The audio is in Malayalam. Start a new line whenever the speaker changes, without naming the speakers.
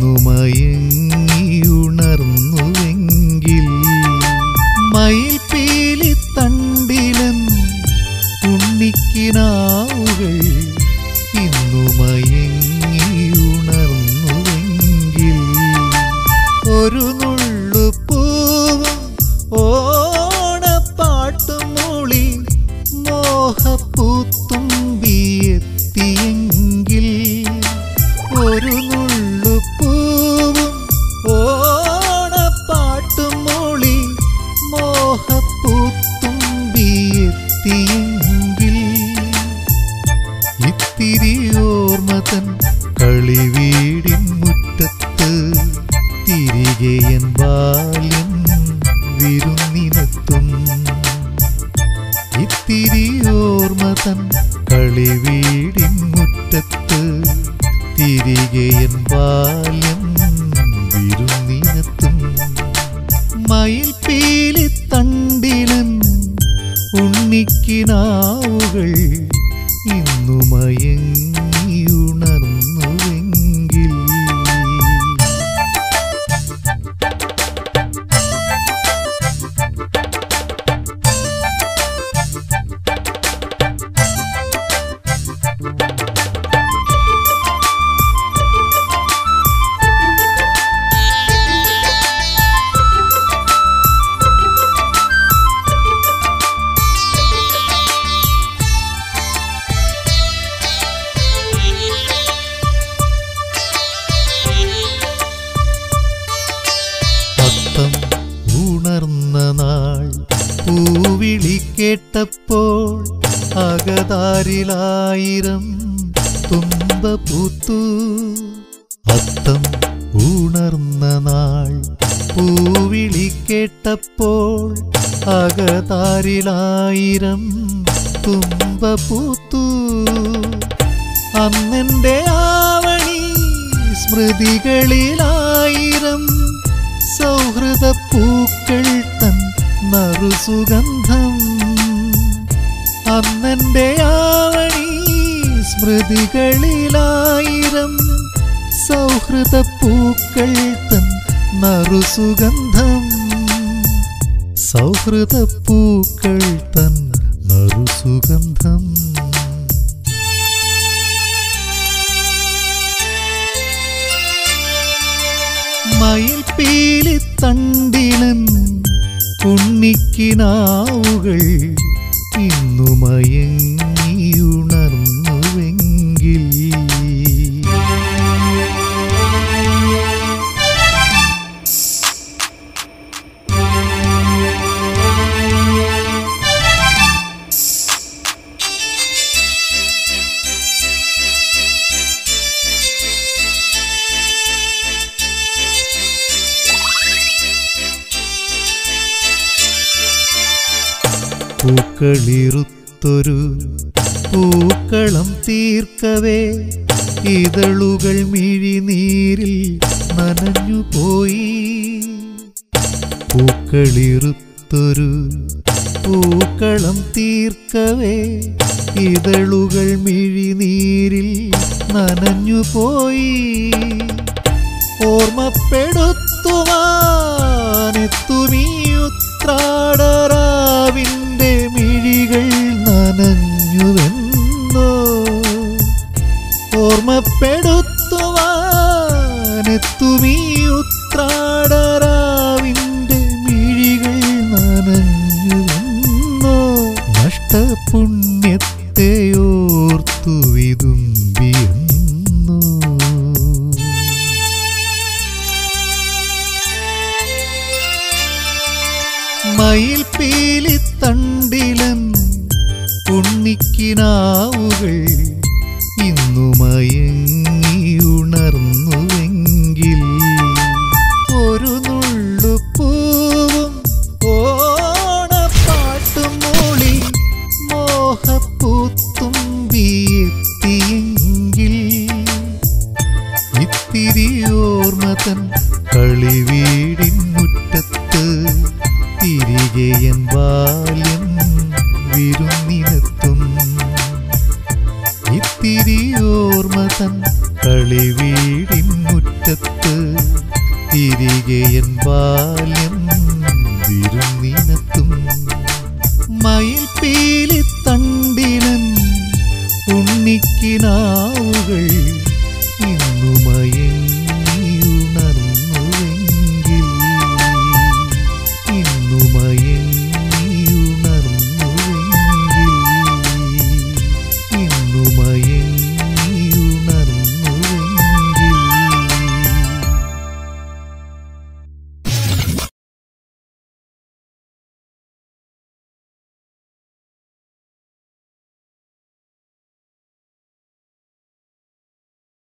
ഇന്നു മയങ്ങിയുണർന്നുവെങ്കിൽ മയിൽ പീലി തണ്ടിലൻ ഉണ്ണിക്കിനാവുകൾ ഇന്നു മയങ്ങിയുണർന്നുവെങ്കിൽ ഒരു നുള്ളു പൂവും ഓണപ്പാട്ടും മൂളി മോഹപ്പൂത്തുമ്പിയെത്തിയെങ്കിൽ ഒരു നുള്ളു പൂവും ഓണപ്പാട്ടും മൂളി മോഹപ്പൂത്തുമ്പിയെത്തിയെങ്കിൽ ഇത്തിരി ഓർമ്മതൻ കളിവീടിൻ മുറ്റത്ത് തിരികെ എൻ ബാല്യം വിരുന്നിനെത്തും ഇത്തിരി ഓർമ്മതൻ കളിവീടിൻ മുറ്റത്ത് തിരികെ എൻ ബാല്യം വിരുന്നിനെത്തും മയിൽ പീലി തണ്ടിലൻ ഉണ്ണിക്കിനാവുകൾ ഇന്നു മയങ്ങിയുണർന്നുവെങ്കിൽ അത്തം ഉണർന്ന നാൾ പൂവിളി കേട്ടപ്പോൾ അകതാരിലായിരം തുമ്പ പൂത്തു അത്തം ഉണർന്ന നാൾ പൂവിളി കേട്ടപ്പോൾ അകതാരിലായിരം തുമ്പ പൂത്തു അന്നെന്റെ ആവണി സ്മൃതികളിലായിരം സൗഹൃദ പൂക്കൾ തൻ നറുസുഗന്ധം അന്നെന്റെ ആവണി സ്മൃതികളിലായിരം സൗഹൃദ പൂക്കൾ തൻ നറുസുഗന്ധം സൗഹൃദ പൂക്കൾ തൻ നറുസുഗന്ധം മയിൽ പീലി തണ്ടിലൻ ഉണ്ണിക്കിനാവുകൾ ഇന്നു മയങ്ങിയുണർന്നുവെങ്കിൽ പൂക്കളിറുത്തൊരു പൂക്കളം തീർക്കവേ ഇതളുകൾ മിഴിനീരിൽ നനഞ്ഞുപോയി പൂക്കളിറുത്തൊരു പൂക്കളം തീർക്കവേ ഇതളുകൾ മിഴിനീരിൽ നനഞ്ഞുപോയി ഓർമ്മപ്പെടുത്തുവാനെത്തുമീ ഉത്രാടരാവിൻ്റെ മിഴികൾ നനഞ്ഞുവെന്നോ ഓർമ്മപ്പെടുത്തുവാനെത്തുമീ ഉത്രാടരാവിൻ്റെ മിഴികൾ നനഞ്ഞുവെന്നോ നഷ്ടപുണ്യത്തെ ഓർത്തു വിതുമ്പിയെന്നോ മയിൽ പീലി തണ്ടിലൻ ഉണ്ണിക്കിനാവുകൾ ഇന്നു മയങ്ങിയുണർന്നുവെങ്കിൽ ഒരു നുള്ളു പൂവും ഓണപ്പാട്ടും മൂളി മോഹപ്പൂത്തുമ്പിയെത്തിയെങ്കിൽ ഇത്തിരി ഓർമ്മതൻ കളിവീടിൻ മുറ്റത്ത് തിരികെ എൻ ബാല്യം വിരുന്നിനെത്തും ഇത്തിരി ഓർമ്മതൻ കളിവീടിൻ മുറ്റത്ത് തിരികെ എൻ ബാല്യം